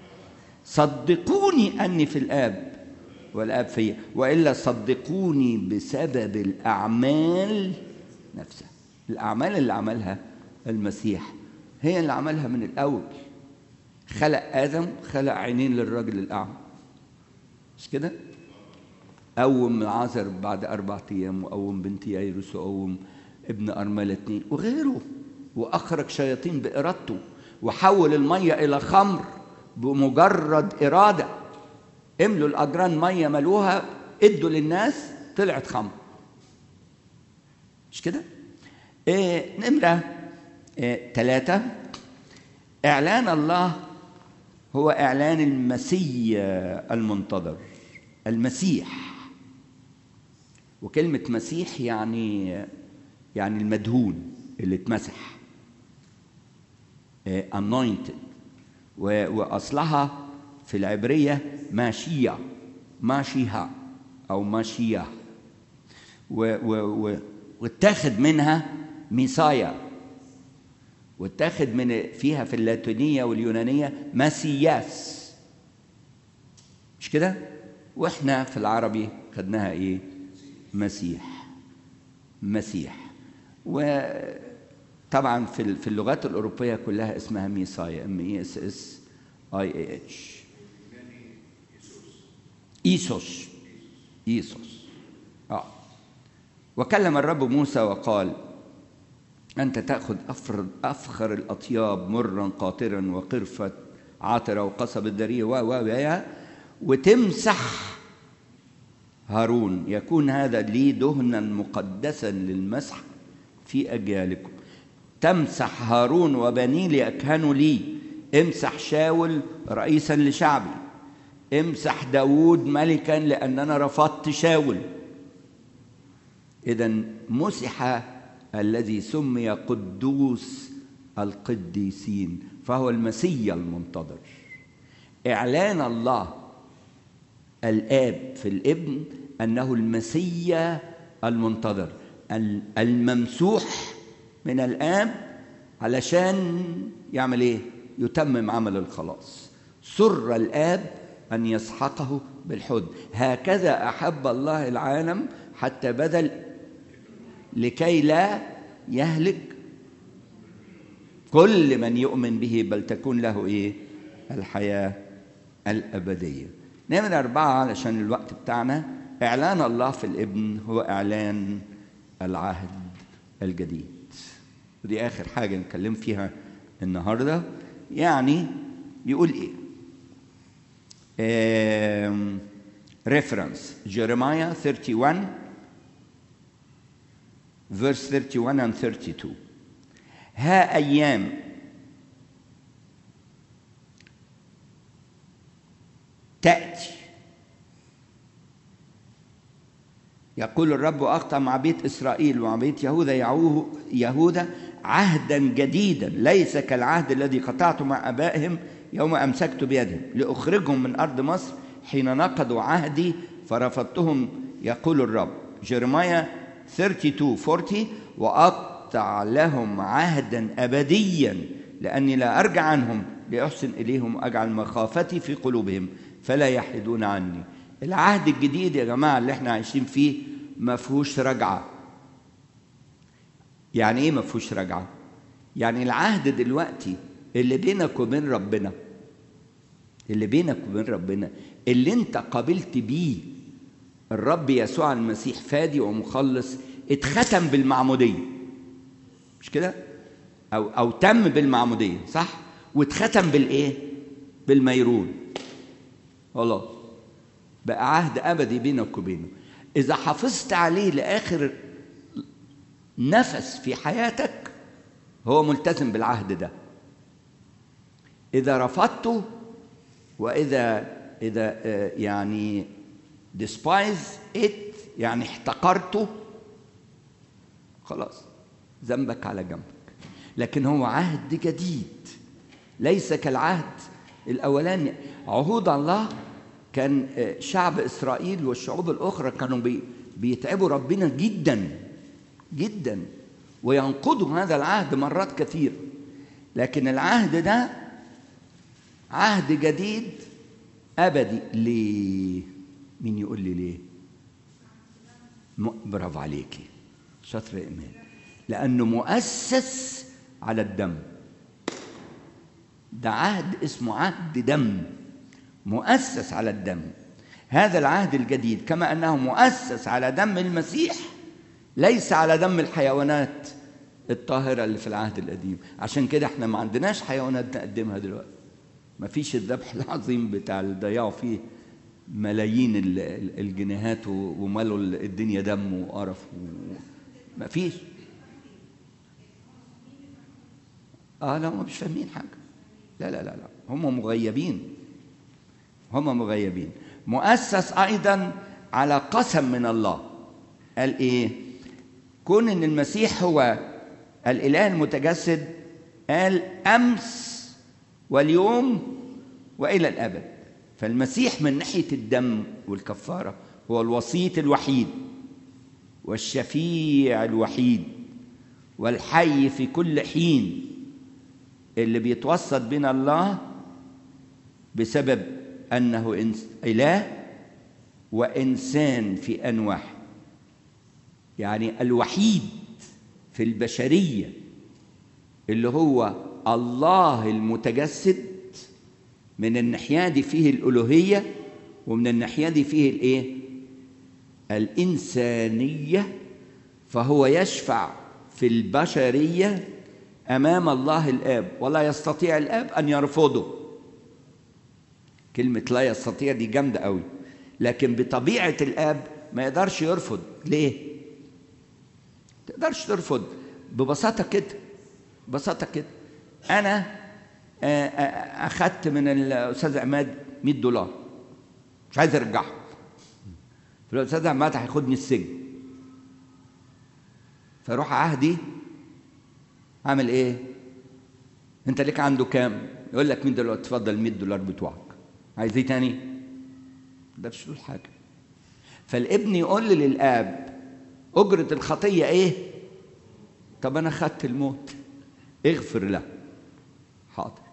صدقوني أني في الآب والآب فيا وإلا صدقوني بسبب الأعمال نفسها الأعمال اللي عملها المسيح هي اللي عملها من الأول خلق آدم خلق عينين للراجل الأعمى مش كده؟ قوم العازر بعد أربع أيام وقوم بنت يايروس وقوم ابن أرملة اتنين وغيره وأخرج شياطين بإرادته وحول المية إلى خمر بمجرد إرادة املوا الأجران مية ملوها ادوا للناس طلعت خمر مش كده؟ إيه نمرة إيه ثلاثة إعلان الله هو إعلان المسيح المنتظر المسيح وكلمة مسيح يعني يعني المدهون اللي اتمسح إيه anointed وأصلها في العبرية ماشية ماشيها أو ماشية و و و واتاخد منها ميسايا واتاخد من فيها في اللاتينية واليونانية مسياس مش كده؟ واحنا في العربي خدناها ايه؟ مسيح مسيح وطبعا في في اللغات الأوروبية كلها اسمها ميسايا ام اي اس اس اي اي اتش ايسوس ايسوس اه وكلم الرب موسى وقال أنت تأخذ أفر أفخر الأطياب مرا قاطرا وقرفة عاطرة وقصب الدرية و و وتمسح هارون يكون هذا لي دهنا مقدسا للمسح في أجيالكم تمسح هارون وبني ليكهنوا لي امسح شاول رئيسا لشعبي امسح داود ملكا لأن أنا رفضت شاول إذا مسح الذي سمي قدوس القديسين فهو المسيا المنتظر إعلان الله الآب في الابن أنه المسيا المنتظر الممسوح من الآب علشان يعمل إيه؟ يتمم عمل الخلاص سر الآب أن يسحقه بالحد هكذا أحب الله العالم حتى بذل لكي لا يهلك كل من يؤمن به بل تكون له ايه الحياه الابديه نمرة أربعة علشان الوقت بتاعنا إعلان الله في الابن هو إعلان العهد الجديد ودي آخر حاجة نتكلم فيها النهاردة يعني يقول إيه ريفرنس جيرمايا 31 verse 31 and 32 ها أيام تأتي يقول الرب أقطع مع بيت إسرائيل ومع بيت يهوذا يعوه يهوذا عهدا جديدا ليس كالعهد الذي قطعته مع أبائهم يوم أمسكت بيدهم لأخرجهم من أرض مصر حين نقضوا عهدي فرفضتهم يقول الرب جرمايا 32 40 وأقطع لهم عهدا أبديا لأني لا أرجع عنهم لأحسن إليهم أجعل مخافتي في قلوبهم فلا يحيدون عني العهد الجديد يا جماعة اللي احنا عايشين فيه ما فيهوش رجعة يعني ايه ما فيهوش رجعة يعني العهد دلوقتي اللي بينك وبين ربنا اللي بينك وبين ربنا اللي انت قابلت بيه الرب يسوع المسيح فادي ومخلص اتختم بالمعمودية مش كده او او تم بالمعمودية صح واتختم بالايه بالميرون خلاص بقى عهد ابدي بينك وبينه اذا حافظت عليه لاخر نفس في حياتك هو ملتزم بالعهد ده اذا رفضته واذا اذا يعني despise it يعني احتقرته خلاص ذنبك على جنبك لكن هو عهد جديد ليس كالعهد الاولاني عهود الله كان شعب اسرائيل والشعوب الاخرى كانوا بي بيتعبوا ربنا جدا جدا وينقضوا هذا العهد مرات كثيره لكن العهد ده عهد جديد ابدي ليه مين يقول لي ليه برافو عليكي شاطر ايمان لانه مؤسس على الدم ده عهد اسمه عهد دم مؤسس على الدم هذا العهد الجديد كما انه مؤسس على دم المسيح ليس على دم الحيوانات الطاهرة اللي في العهد القديم عشان كده احنا ما عندناش حيوانات نقدمها دلوقتي ما فيش الذبح العظيم بتاع اللي ضيعوا فيه ملايين الجنيهات وملوا الدنيا دم وقرف ما فيش اه لا هم مش فاهمين حاجه لا لا لا لا هم مغيبين هم مغيبين مؤسس ايضا على قسم من الله قال ايه كون ان المسيح هو الاله المتجسد قال امس واليوم والى الابد فالمسيح من ناحيه الدم والكفاره هو الوسيط الوحيد والشفيع الوحيد والحي في كل حين اللي بيتوسط بين الله بسبب انه اله وانسان في ان واحد يعني الوحيد في البشريه اللي هو الله المتجسد من الناحيه دي فيه الالوهيه ومن الناحيه دي فيه الايه الانسانيه فهو يشفع في البشريه امام الله الاب ولا يستطيع الاب ان يرفضه كلمه لا يستطيع دي جامده قوي لكن بطبيعه الاب ما يقدرش يرفض ليه تقدرش ترفض ببساطه كده ببساطه كده انا اخذت من الاستاذ عماد 100 دولار مش عايز ارجعهم فالاستاذ عماد هياخدني السجن فاروح عهدي عامل ايه انت ليك عنده كام يقول لك 100 دولار اتفضل 100 دولار بتوعك عايز ايه تاني ما تقدرش تقول حاجه فالابن يقول للاب اجره الخطيه ايه طب انا خدت الموت اغفر له حاضر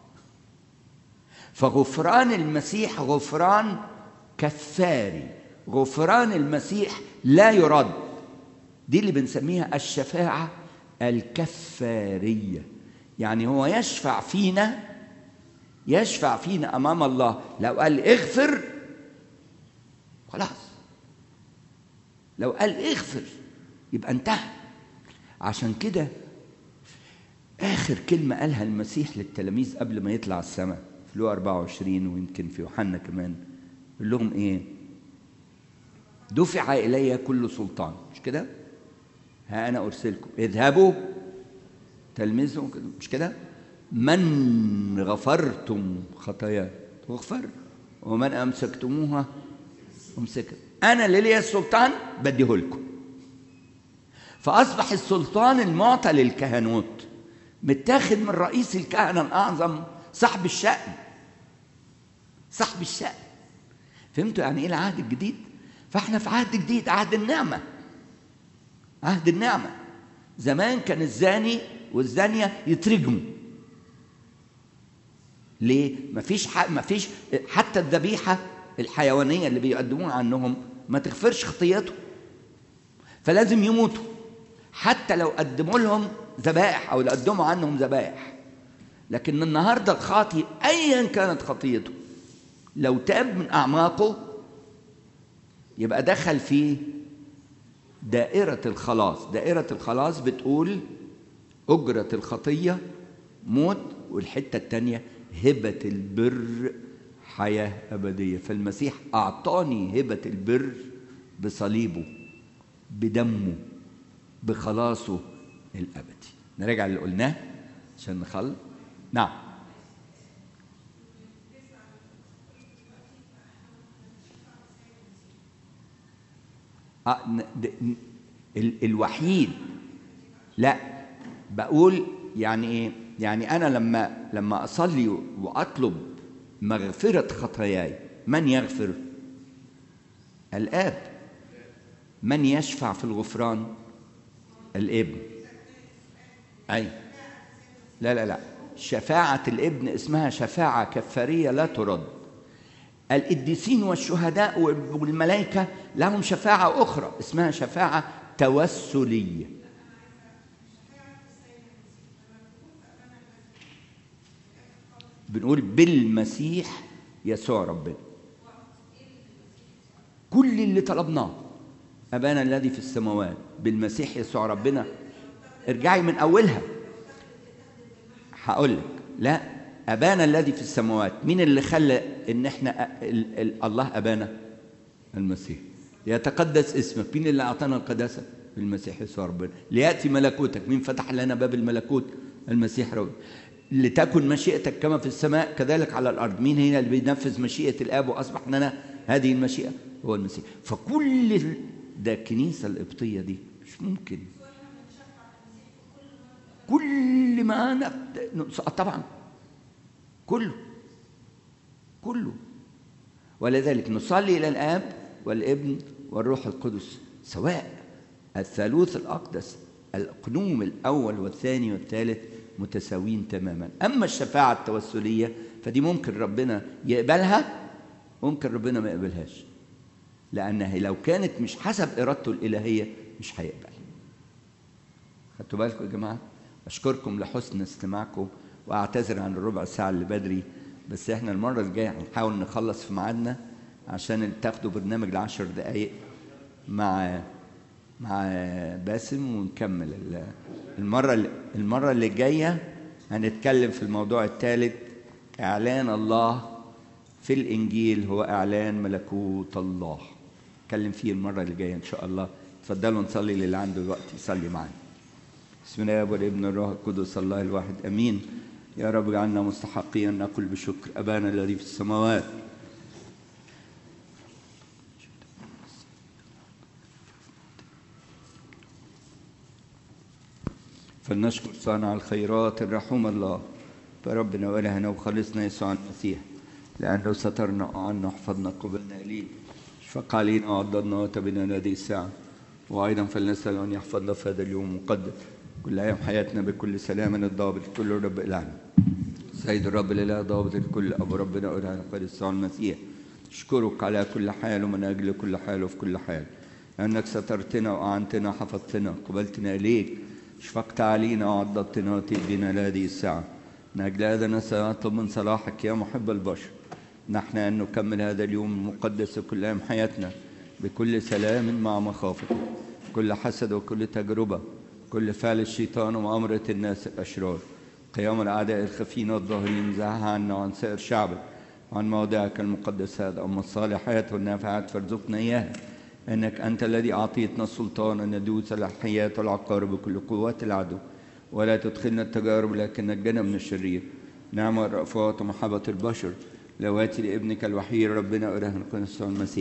فغفران المسيح غفران كفاري غفران المسيح لا يرد دي اللي بنسميها الشفاعة الكفارية يعني هو يشفع فينا يشفع فينا أمام الله لو قال اغفر خلاص لو قال اغفر يبقى انتهى عشان كده آخر كلمة قالها المسيح للتلاميذ قبل ما يطلع السماء في لو 24 ويمكن في يوحنا كمان يقول لهم إيه؟ دفع إلي كل سلطان مش كده؟ ها أنا أرسلكم اذهبوا تلمذوا مش كده؟ من غفرتم خطاياه تغفر ومن أمسكتموها أمسكت انا اللي ليا السلطان بديه لكم فاصبح السلطان المعطى للكهنوت متاخد من رئيس الكهنه الاعظم صاحب الشأن صاحب الشأن فهمتوا يعني ايه العهد الجديد فاحنا في عهد جديد عهد النعمه عهد النعمه زمان كان الزاني والزانيه يترجموا ليه مفيش ح... مفيش حتى الذبيحه الحيوانيه اللي بيقدموها عنهم ما تغفرش خطيتهم فلازم يموتوا حتى لو قدموا لهم ذبائح او قدموا عنهم ذبائح لكن النهارده الخاطي ايا كانت خطيته لو تاب من اعماقه يبقى دخل في دائرة الخلاص دائرة الخلاص بتقول أجرة الخطية موت والحتة التانية هبة البر حياة أبدية فالمسيح أعطاني هبة البر بصليبه بدمه بخلاصه الأبدي نرجع اللي قلناه عشان نخلص نعم الوحيد لا بقول يعني ايه يعني انا لما لما اصلي واطلب مغفره خطاياي من يغفر الاب من يشفع في الغفران الابن اي لا لا لا شفاعه الابن اسمها شفاعه كفاريه لا ترد القديسين والشهداء والملائكة لهم شفاعة أخرى اسمها شفاعة توسلية بنقول بالمسيح يسوع ربنا كل اللي طلبناه أبانا الذي في السماوات بالمسيح يسوع ربنا ارجعي من أولها هقول لك لا أبانا الذي في السماوات مين اللي خلى إن إحنا ال ال الله أبانا المسيح يتقدس اسمك مين اللي أعطانا القداسة المسيح يسوع ربنا ليأتي ملكوتك مين فتح لنا باب الملكوت المسيح ربنا لتكن مشيئتك كما في السماء كذلك على الأرض مين هنا اللي بينفذ مشيئة الآب وأصبح لنا هذه المشيئة هو المسيح فكل ده الكنيسة القبطية دي مش ممكن كل ما أنا طبعا كله كله ولذلك نصلي الى الاب والابن والروح القدس سواء الثالوث الاقدس القنوم الاول والثاني والثالث متساويين تماما اما الشفاعه التوسليه فدي ممكن ربنا يقبلها ممكن ربنا ما يقبلهاش لانها لو كانت مش حسب ارادته الالهيه مش هيقبل خدتوا بالكم يا جماعه اشكركم لحسن استماعكم واعتذر عن الربع ساعه اللي بدري بس احنا المره الجايه هنحاول نخلص في ميعادنا عشان تاخدوا برنامج لعشر دقايق مع مع باسم ونكمل المره المره اللي جايه هنتكلم في الموضوع الثالث اعلان الله في الانجيل هو اعلان ملكوت الله نتكلم فيه المره اللي جايه ان شاء الله اتفضلوا نصلي للي عنده الوقت يصلي معانا بسم الله والابن الروح القدس الله الواحد امين يا رب اجعلنا مستحقين نقول بشكر ابانا الذي في السماوات فلنشكر صانع الخيرات الرحوم الله فربنا والهنا وخلصنا يسوع المسيح لانه سترنا وعنا وحفظنا قبلنا اليه اشفق علينا وعضدنا وتبنا هذه الساعه وايضا فلنسال ان يحفظنا في هذا اليوم المقدس كل ايام حياتنا بكل سلام الضابط كل رب الهنا سيد الرب الاله ضابط الكل ابو ربنا والهنا قد يسوع المسيح اشكرك على كل حال ومن اجل كل حال وفي كل حال لانك سترتنا واعنتنا حفظتنا قبلتنا اليك اشفقت علينا وعضدتنا وتدينا لهذه الساعه من اجل هذا نطلب من صلاحك يا محب البشر نحن ان نكمل هذا اليوم المقدس كل ايام حياتنا بكل سلام مع مخافتك كل حسد وكل تجربه كل فعل الشيطان ومؤامرة الناس الأشرار قيام الأعداء الخفين والظاهرين زعها عنا وعن سائر شعبك وعن موضعك المقدس هذا أما الصالحات والنافعات فارزقنا إياها إنك أنت الذي أعطيتنا السلطان أن ندوس الحياة والعقارب بكل قوات العدو ولا تدخلنا التجارب لكن نجنا من الشرير نعم الرأفات ومحبة البشر لواتي لابنك الوحيد ربنا إله القدس المسيح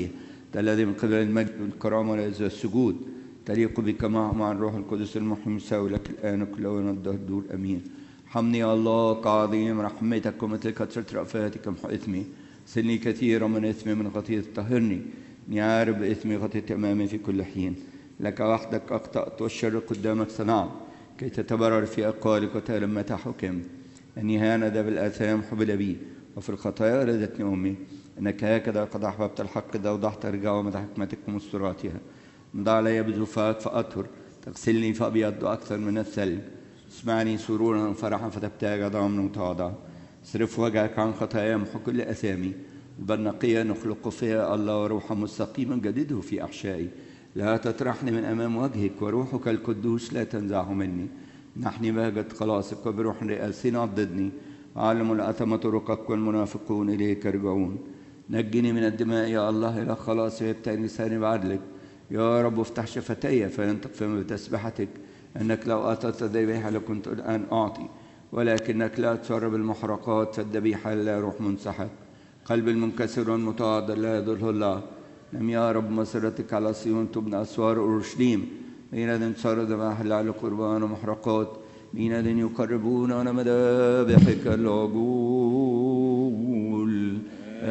أنت الذي من قبل المجد والكرامة والعز والسجود تليق بك مع مع الروح القدس المحيي المساوي لك الآن وكل يوم الدهر الدور أمين حمني يا الله كعظيم رحمتك ومثل كثرة رأفاتك محو إثمي سلني كثيرا من إثمي من خطيئة طهرني إني عارف بإثمي خطيئة أمامي في كل حين لك وحدك أخطأت والشر قدامك صنعت كي تتبرر في أقوالك وتعلم متى حكمت أني هاند بالآثام حبل بي وفي الخطايا ردتني أمي أنك هكذا قد أحببت الحق إذا وضحت رجاء ومدى حكمتك ومستراتها مضى علي بزفاك فأطهر تغسلني فأبيض أكثر من الثلج اسمعني سرورا وفرحا فتبتاج ضامن وتواضع اصرف وجهك عن خطايا محو كل أثامي بل نقيا نخلق فيها الله وروحا مستقيما جدده في أحشائي لا تطرحني من أمام وجهك وروحك القدوس لا تنزعه مني نحني بهجة خلاصك وبروح رئاسنا ضدني أعلم الأثم طرقك والمنافقون إليك يرجعون نجني من الدماء يا الله إلى خلاص ويبتعي لساني بعدلك يا رب افتح شفتي فينطق فم بتسبحتك أنك لو أعطيت ذبيحة لكنت الآن أعطي ولكنك لا تسرب المحرقات فالذبيحة لا روح منسحق قلب المنكسر والمتواضع لا يضره الله لم يا رب مسيرتك على صيون تبنى أسوار أورشليم بين صار ذبائح على قربان ومحرقات بين يقربون على مذابحك العجول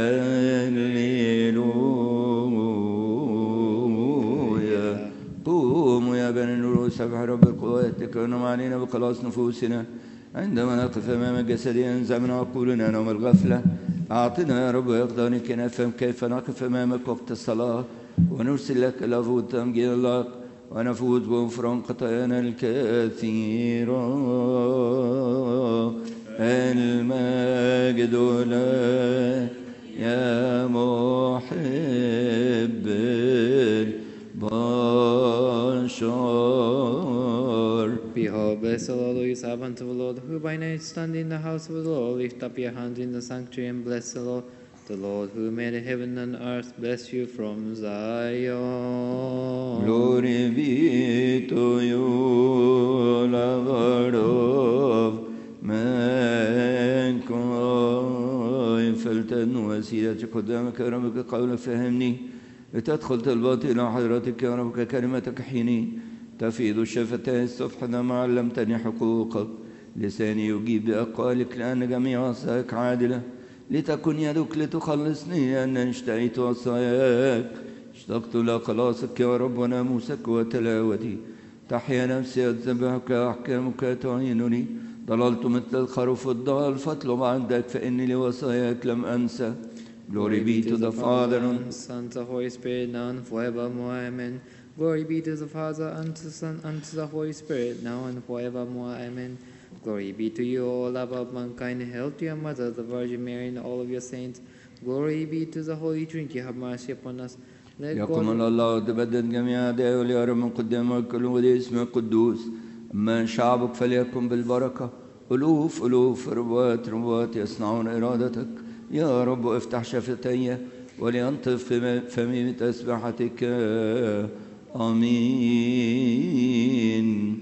هللويا قوموا يا بني النور سبح رب القوات تكونوا علينا بخلاص نفوسنا عندما نقف أمام جسدي أنزع من عقولنا نوم الغفلة أعطنا يا رب يقدرك نفهم كيف نقف أمامك وقت الصلاة ونرسل لك لفظ تمجيد الله ونفوز بغفران خطايانا الكثيرة المجد لك يا محب البشر Behold, bless the Lord, O you servant of the Lord, who by night stand in the house of the Lord. Lift up your hands in the sanctuary and bless the Lord. The Lord who made heaven and earth bless you from Zion. Glory be to you, Lord of mankind فلتن وسيلة قدامك يا ربك قول فهمني لتدخل طلباتي إلى حضرتك يا ربك كلمتك حيني تفيض الشفتين الصفح ما علمتني حقوقك لساني يجيب بأقوالك لأن جميع وصاياك عادلة لتكن يدك لتخلصني لأن اشتهيت وصاياك اشتقت إلى خلاصك يا رب وناموسك وتلاوتي تحيا نفسي أتذبحك أحكامك تعينني ضللت مثل الخروف الضال فاطلب عندك فإني لوصاياك لم أنسى Glory be to the Father and Son, to the Holy Spirit, now and forevermore. Amen. Glory be to the Father, and to the Son, and to the Holy Spirit, now and forevermore. Amen. Glory be to you, O love of mankind. Hail to your Mother, the Virgin Mary, and all of your saints. Glory be to the Holy Trinity. Have mercy upon us. Let يقوم God الله وتبدد جميع أعدائه وليرى من قدامك كل ولي اسمه القدوس أما شعبك فليكن بالبركة ألوف ألوف ربوات ربوات يصنعون إرادتك يا رب افتح شفتي ولينطف فم- فمي بتسبحتك آمين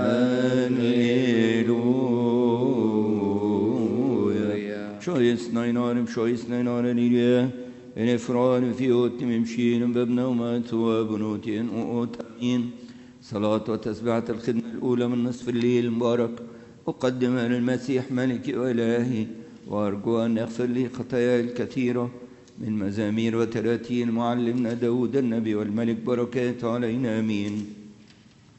هللويا شويس نينارم شويس نينارن إليه إن إفران في أوت ممشين بابنا وما سوى بنوتين أوت أمين صلاة وتسبيحة الخدمة الأولى من نصف الليل المبارك أقدمها للمسيح ملكي وإلهي وأرجو أن يغفر لي خطاياي الكثيرة من مزامير وتراتيل معلمنا داود النبي والملك بركاته علينا آمين